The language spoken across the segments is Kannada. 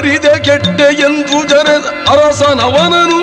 ಅರಿದೆ ಕೆಟ್ಟೆ ಎಂದು ಜರೆ ಅರಸನವನನು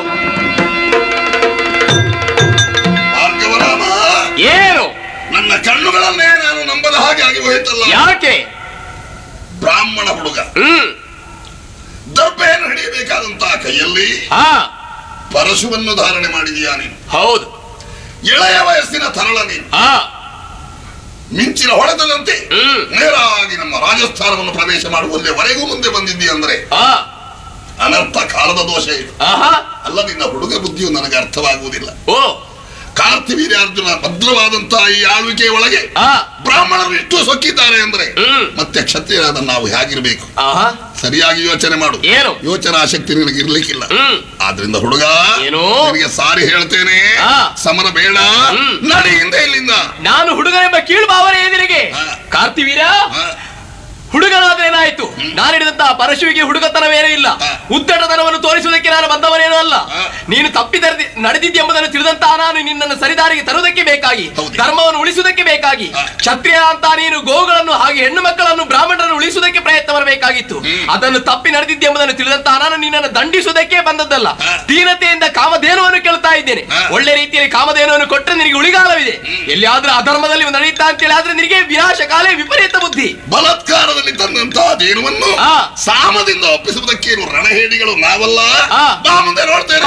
ಭಾರ್ಗವರಾಮ ಏನು ನನ್ನ ಕಣ್ಣುಗಳನ್ನೇ ನಾನು ನಂಬದ ಹಾಗೆ ಆಗಿ ಹೋಯ್ತಲ್ಲ ಯಾಕೆ ಬ್ರಾಹ್ಮಣ ಹುಡುಗ ಹ್ಮ್ ದರ್ಭೆಯನ್ನು ಹಿಡಿಯಬೇಕಾದಂತಹ ಕೈಯಲ್ಲಿ ಹಾ ಪರಶುವನ್ನು ಧಾರಣೆ ಮಾಡಿದೀಯಾ ನೀನು ಹೌದು ಎಳೆಯ ವಯಸ್ಸಿನ ತರಳ ನೀನು ಹಾ ಮಿಂಚಿನ ಹೊಡೆತದಂತೆ ಹ್ಮ್. ನೇರವಾಗಿ ನಮ್ಮ ರಾಜಸ್ಥಾನವನ್ನು ಪ್ರವೇಶ ಮಾಡುವಲ್ಲಿವರೆಗೂ ಮುಂದೆ ಬಂದಿದ್ದೀ ಅಂದ್ರೆ ಹಾ ಅನರ್ಥ ಕಾಲದ ದೋಷ ಇದು ಆಹಾ ಅಲ್ಲ ನಿನ್ನ ಹುಡುಗ ಬುದ್ಧಿಯು ನನಗೆ ಅರ್ಥವಾಗುವುದಿಲ್ಲ ಓ ಕಾರ್ತಿವೀರ್ಯಾರ್ಜುನ ಭದ್ರವಾದಂತಹ ಈ ಆಳ್ವಿಕೆಯ ಒಳಗೆ ಆ ಬ್ರಾಹ್ಮಣರು ಇಷ್ಟು ಸೊಕ್ಕಿದ್ದಾರೆ ಅಂದ್ರೆ ಹ್ಮ್. ಮತ್ತೆ ಕ್ಷತ್ರಿಯರಾದ ನಾವು ಹೇಗಿರ್ಬೇಕು ಆಹಾ ಸರಿಯಾಗಿ ಯೋಚನೆ ಮಾಡು ಏನು? ಯೋಚನಾ ಶಕ್ತಿ ನಿನಗೆ ಇರ್ಲಿಕ್ಕಿಲ್ಲ ಹ್ಮ್ ಆದ್ರಿಂದ ಹುಡುಗ ಏನು? ನಿನಗೆ ಸಾರಿ ಹೇಳ್ತೇನೆ ಆ. ಸಮರ ಬೇಡ ಹ್ಮ್. ನಡಿ ಹಿಂದೆ ಇಲ್ಲಿಂದ ನಾನು ಹುಡುಗನೆಂಬ ಕೀಳು ಭಾವನೆ ಎದುರಿಗೆ ಹಾ. ಕಾರ್ತಿವೀರ ಆ, ಹುಡುಗನಾದ್ರೆ ಏನಾಯ್ತು ನಾನು ಹಿಡಿದಂತಹ ಪರಶುವಿಗೆ ಹುಡುಗತನವೇನೂ ಇಲ್ಲ ಹಾ. ಉದ್ದಟತನವನ್ನು ತೋರಿಸುವುದಕ್ಕೆ ನಾನು ಬಂದವನೇನೂ ಅಲ್ಲ ಹಾ. ನೀನು ತಪ್ಪಿ ನಡೆದಿದ್ದೆಂಬುದನ್ನು ತಿಳಿದಂತಹ ನಾನು ನಿನ್ನನ್ನು ಸರಿದಾರಿಗೆ ತರುವುದಕ್ಕೆ ಬೇಕಾಗಿ ಹೌದು. ಧರ್ಮವನ್ನು ಉಳಿಸುವುದಕ್ಕೆ ಬೇಕಾಗಿ ಹಾ. ಕ್ಷತ್ರಿಯ ಅಂತ ನೀನು ಗೋಗಳನ್ನು ಹಾಗೆ ಹೆಣ್ಣು ಮಕ್ಕಳನ್ನು ಬ್ರಾಹ್ಮಣರನ್ನು ಉಳಿಸುವುದಕ್ಕೆ ಪ್ರಯತ್ನ ಬರಬೇಕಾಗಿತ್ತು ಹ್ಮ್. ಅದನ್ನು ತಪ್ಪಿ ನಡೆದಿದ್ದೆಂಬುದನ್ನು ತಿಳಿದಂತಹ ನಾನು ನಿನ್ನನ್ನು ದಂಡಿಸುವುದಕ್ಕೆ ಬಂದದ್ದಲ್ಲ ಹಾ. ದೀನತೆಯಿಂದ ಕಾಮಧೇನುವನ್ನು ಕೇಳ್ತಾ ಇದ್ದೇನೆ ಹಾ. ಒಳ್ಳೆ ರೀತಿಯಲ್ಲಿ ಕಾಮಧೇನುವನ್ನು ಕೊಟ್ಟರೆ ನಿನಗೆ ಉಳಿಗಾಲವಿದೆ ಎಲ್ಲಿಯಾದ್ರೂ ಅಧರ್ಮದಲ್ಲಿ ನಡೆಯುತ್ತಾ ಅಂತೇಳಿ ಆದ್ರೆ ನಿನಗೆ ವಿನಾಶ ಕಾಲೇ ವಿಪರೀತ ಬುದ್ಧಿ ಬಲಾತ್ಕಾರದಲ್ಲಿ ತಂದಂತಹ ದೇನುವನ್ನು ಆ. ಸಾಮದಿಂದ ಒಪ್ಪಿಸುವುದಕ್ಕೇನು ರಣಹೇಡಿಗಳು ನಾವಲ್ಲ ಆ. ಬಾ ಮುಂದೆ ನೋಡ್ತೇನೆ